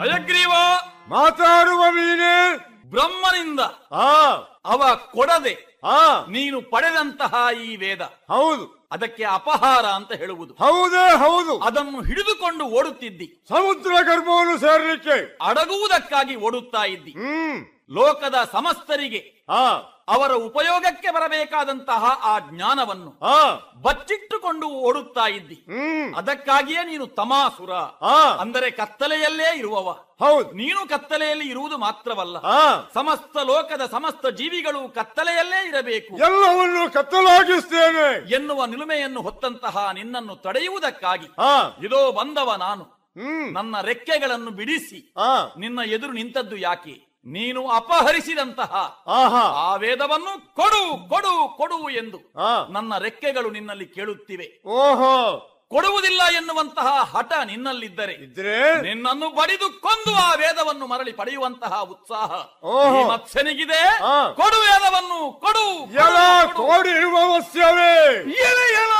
ಹಯಗ್ರೀವ ಮಾತಾಡುವ ನೀನೇ ಬ್ರಹ್ಮನಿಂದ ಆ ಅವ ಕೊಡದೆ ಆ ನೀನು ಪಡೆದಂತಹ ಈ ವೇದ ಹೌದು ಅದಕ್ಕೆ ಅಪಹಾರ ಅಂತ ಹೇಳುವುದು ಹೌದೇ ಹೌದು ಅದನ್ನು ಹಿಡಿದುಕೊಂಡು ಓಡುತ್ತಿದ್ದಿ ಸಮುದ್ರ ಗರ್ಭವನ್ನು ಸೇರ್ಲಿಕ್ಕೆ ಅಡಗುವುದಕ್ಕಾಗಿ ಓಡುತ್ತಾ ಇದ್ದಿ ಹ್ಮ್ ಲೋಕದ ಸಮಸ್ತರಿಗೆ ಆ ಅವರ ಉಪಯೋಗಕ್ಕೆ ಬರಬೇಕಾದಂತಹ ಆ ಜ್ಞಾನವನ್ನು ಆ ಬಚ್ಚಿಟ್ಟುಕೊಂಡು ಓಡುತ್ತಾ ಇದ್ದಿ ಹ್ಮ್ ಅದಕ್ಕಾಗಿಯೇ ನೀನು ತಮಾಸುರ ಆ ಅಂದರೆ ಕತ್ತಲೆಯಲ್ಲೇ ಇರುವವ ಹೌದು ನೀನು ಕತ್ತಲೆಯಲ್ಲಿ ಇರುವುದು ಮಾತ್ರವಲ್ಲ ಆ ಸಮಸ್ತ ಲೋಕದ ಸಮಸ್ತ ಜೀವಿಗಳು ಕತ್ತಲೆಯಲ್ಲೇ ಇರಬೇಕು ಎಲ್ಲವನ್ನು ಕತ್ತಲಾಗಿಸ್ತೇನೆ ಎನ್ನುವ ನಿಲುಮೆಯನ್ನು ಹೊತ್ತಂತಹ ನಿನ್ನನ್ನು ತಡೆಯುವುದಕ್ಕಾಗಿ ಆ ಇದೋ ಬಂದವ ನಾನು ಹ್ಮ್ ನನ್ನ ರೆಕ್ಕೆಗಳನ್ನು ಬಿಡಿಸಿ ಆ ನಿನ್ನ ಎದುರು ನಿಂತದ್ದು ಯಾಕೆ ನೀನು ಅಪಹರಿಸಿದಂತಹ ಆಹಾ ಆ ವೇದವನ್ನು ಕೊಡು ಕೊಡು ಕೊಡು ಎಂದು ಆ ನನ್ನ ರೆಕ್ಕೆಗಳು ನಿನ್ನಲ್ಲಿ ಕೇಳುತ್ತಿವೆ ಓಹೋ ಕೊಡುವುದಿಲ್ಲ ಎನ್ನುವಂತಹ ಹಠ ನಿನ್ನಲ್ಲಿದ್ದರೆ ಇದ್ರೆ ನಿನ್ನನ್ನು ಬಡಿದು ಕೊಂದು ಆ ವೇದವನ್ನು ಮರಳಿ ಪಡೆಯುವಂತಹ ಉತ್ಸಾಹ ಓಹೋ. ಈ ಮತ್ಸ್ಯನಿಗಿದೆ ಆ. ಕೊಡು ವೇದವನ್ನು ಕೊಡು ಕೊಡು, ಎಲ್ಲ ಕೊಡು. ಕೋಡಿ ಇರುವ ಅವಶ್ಯವೇ ಎಲೆ ಎಲ